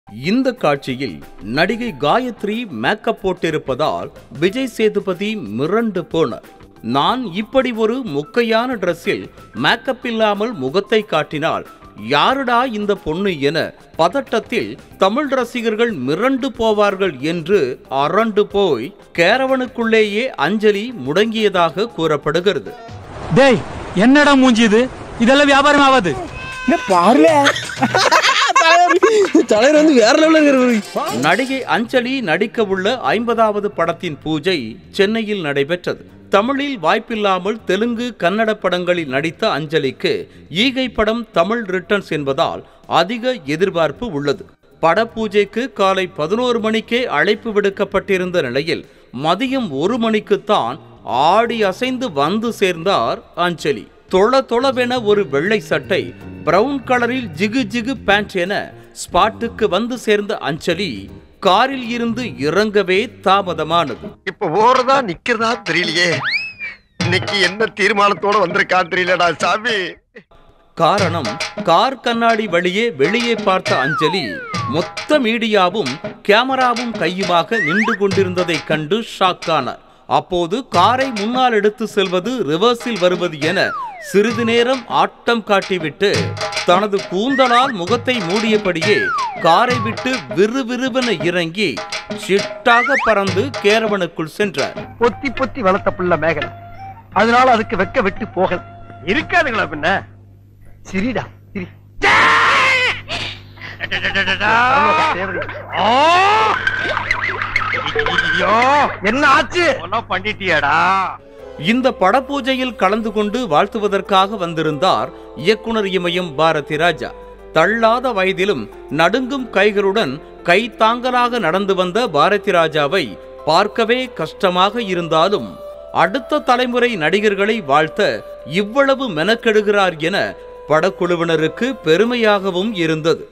இந்த காட்சியில் நடிகை காயத்ரி மேக்கப் போட்டிருப்பதால் விஜய் சேதுபதி மிரண்டு போனார் நான் இப்படி ஒரு முக்கையான டிரெஸ்ஸில் மேக்கப் இல்லாமல் முகத்தை காட்டினால் யாருடா இந்த பொண்ணு என பதட்டத்தில் தமிழ் ரசிகர்கள் மிரண்டு போவார்கள் என்று அரண்டு போய் கேரவனுக்குள்ளேயே அஞ்சலி முடங்கியதாக கூறப்படுகிறது டேய் என்னடா மூஞ்சி இது இதெல்லாம் வியாபாரம் ஆகாது என்ன பாருல தலைவர் வந்து வேற லெவலில் இருக்கிற நடிகை அஞ்சலி நடிக்க உள்ள ஐம்பதாவது படத்தின் பூஜை சென்னையில் நடைபெற்றது தமிழில் வாய்ப்பில்லாமல் தெலுங்கு கன்னட படங்களில் நடித்த அஞ்சலிக்கு ஈகை படம் தமிழ் ரிட்டர்ன்ஸ் என்பதால் அதிக எதிர்பார்ப்பு உள்ளது பட பூஜைக்கு காலை பதினோரு மணிக்கே அழைப்பு விடுக்கப்பட்டிருந்த நிலையில் மதியம் ஒரு மணிக்குத்தான் ஆடி அசைந்து வந்து சேர்ந்தார் அஞ்சலி தொள தொளவென ஒரு வெள்ளை சட்டை பிரவுன் கலரில் ஜிகு ஜிகு பேண்ட் என ஸ்பாட்டுக்கு வந்து சேர்ந்த அஞ்சலி காரில் இருந்து இறங்கவே தாமதமானது இப்ப ஓடுறதா நிக்கிறதா தெரியலையே இன்னைக்கு என்ன தீர்மானத்தோட வந்திருக்கான் தெரியலடா சாமி காரணம் கார் கண்ணாடி வழியே வெளியே பார்த்த அஞ்சலி மொத்த மீடியாவும் கேமராவும் கையுமாக நின்று கொண்டிருந்ததைக் கண்டு ஷாக்கானார் அப்போது காரை முன்னால் எடுத்து செல்வது ரிவர்ஸில் வருவது என சிறிது நேரம் ஆட்டம் காட்டிவிட்டு தனது கூந்தலால் முகத்தை மூடியபடியே காரை விட்டு விறுவிறுவென இறங்கி சிட்டாக பறந்து கேரவனுக்குள் சென்றார் பொத்தி பொத்தி வளர்த்த புள்ள மேகலை அதனால அதுக்கு வெக்க விட்டு போகல இருக்காதுங்களா பின்ன சிரிடா சிரி என்ன ஆச்சு பண்ணிட்டியாடா இந்த படப்பூஜையில் கலந்து கொண்டு வாழ்த்துவதற்காக வந்திருந்தார் இயக்குனர் இமயம் பாரதி ராஜா தள்ளாத வயதிலும் நடுங்கும் கைகளுடன் கை தாங்கலாக நடந்து வந்த பாரதி ராஜாவை பார்க்கவே கஷ்டமாக இருந்தாலும் அடுத்த தலைமுறை நடிகர்களை வாழ்த்த இவ்வளவு மெனக்கெடுகிறார் என படக்குழுவினருக்கு பெருமையாகவும் இருந்தது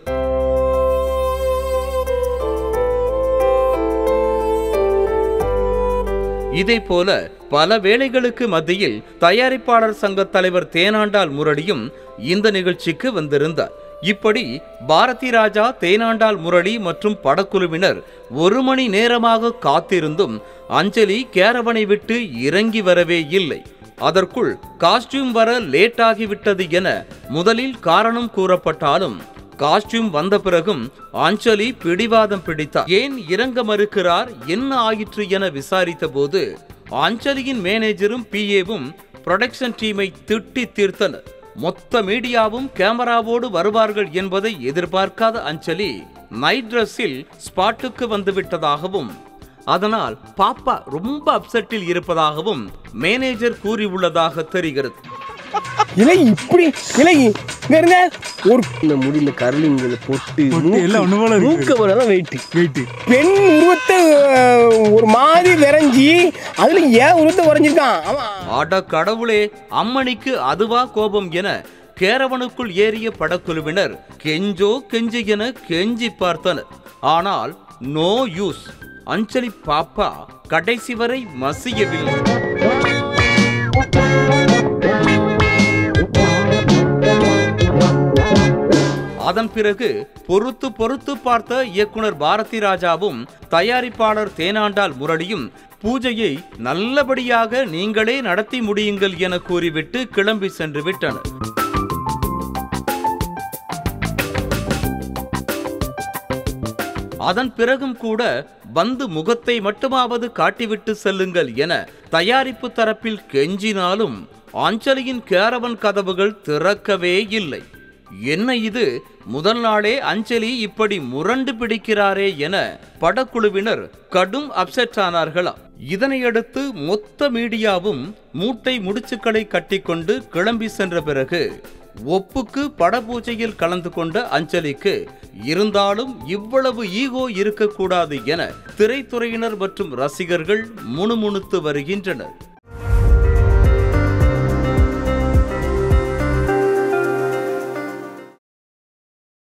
இதே போல பல வேளைகளுக்கு மத்தியில் தயாரிப்பாளர் சங்க தலைவர் தேனாண்டாள் முரளியும் இந்த நிகழ்ச்சிக்கு வந்திருந்தார் இப்படி பாரதி ராஜா தேனாண்டாள் முரளி மற்றும் படக்குழுவினர் ஒரு மணி நேரமாக காத்திருந்தும் அஞ்சலி கேரவனை விட்டு இறங்கி வரவே இல்லை அதற்குள் காஸ்டியூம் வர லேட் ஆகிவிட்டது என முதலில் காரணம் கூறப்பட்டாலும் காஸ்டியூம் வந்த பிறகும் அஞ்சலி பிடிவாதம் பிடித்தார் ஏன் இறங்க மறுக்கிறார் என்ன ஆயிற்று என விசாரித்த போது அஞ்சலியின் மேனேஜரும் பிஏவும் புரொடக்ஷன் டீமை திட்டி தீர்த்தனர் மொத்த மீடியாவும் கேமராவோடு வருவார்கள் என்பதை எதிர்பார்க்காத அஞ்சலி நைட் ட்ரெஸ்ஸில் ஸ்பாட்டுக்கு வந்துவிட்டதாகவும் அதனால் பாப்பா ரொம்ப அப்செட்டில் இருப்பதாகவும் மேனேஜர் கூறியுள்ளதாக தெரிகிறது இலை இப்படி இலை இங்க இருங்க ஒரு இந்த முடியல கரலிங்களை போட்டு எல்லாம் ஒண்ணு போல இருக்கு. மூக்க வரதான் வெயிட் வெயிட் பெண் உருவத்தை அஹ், ஒரு மாதிரி விரைஞ்சி அதுல ஏன் உருவத்தை வரைஞ்சிருக்கான் அவன் அட கடவுளே அம்மணிக்கு அதுவா கோபம் என கேரவனுக்குள் ஏறிய படக்குழுவினர் கெஞ்சோ கெஞ்சு என கெஞ்சி பார்த்தனர் ஆனால் நோ யூஸ் அஞ்சலி பாப்பா கடைசி வரை மசியவில்லை அதன் பிறகு பொறுத்து பொறுத்து பார்த்த இயக்குனர் பாரதி ராஜாவும் தயாரிப்பாளர் தேனாண்டாள் முரளியும் பூஜையை நல்லபடியாக நீங்களே நடத்தி முடியுங்கள் என கூறிவிட்டு கிளம்பி சென்று விட்டனர் அதன் பிறகும் கூட வந்து முகத்தை மட்டுமாவது காட்டிவிட்டு செல்லுங்கள் என தயாரிப்பு தரப்பில் கெஞ்சினாலும் அஞ்சலியின் கேரவன் கதவுகள் திறக்கவே இல்லை என்ன இது முதல் நாளே அஞ்சலி இப்படி முரண்டு பிடிக்கிறாரே என படக்குழுவினர் கடும் அப்செட் ஆனார்களா இதனையடுத்து மொத்த மீடியாவும் மூட்டை முடிச்சுக்களை கட்டிக்கொண்டு கிளம்பி சென்ற பிறகு ஒப்புக்கு படபூஜையில் கலந்து கொண்ட அஞ்சலிக்கு இருந்தாலும் இவ்வளவு ஈகோ இருக்கக்கூடாது என திரைத்துறையினர் மற்றும் ரசிகர்கள் முணுமுணுத்து வருகின்றனர்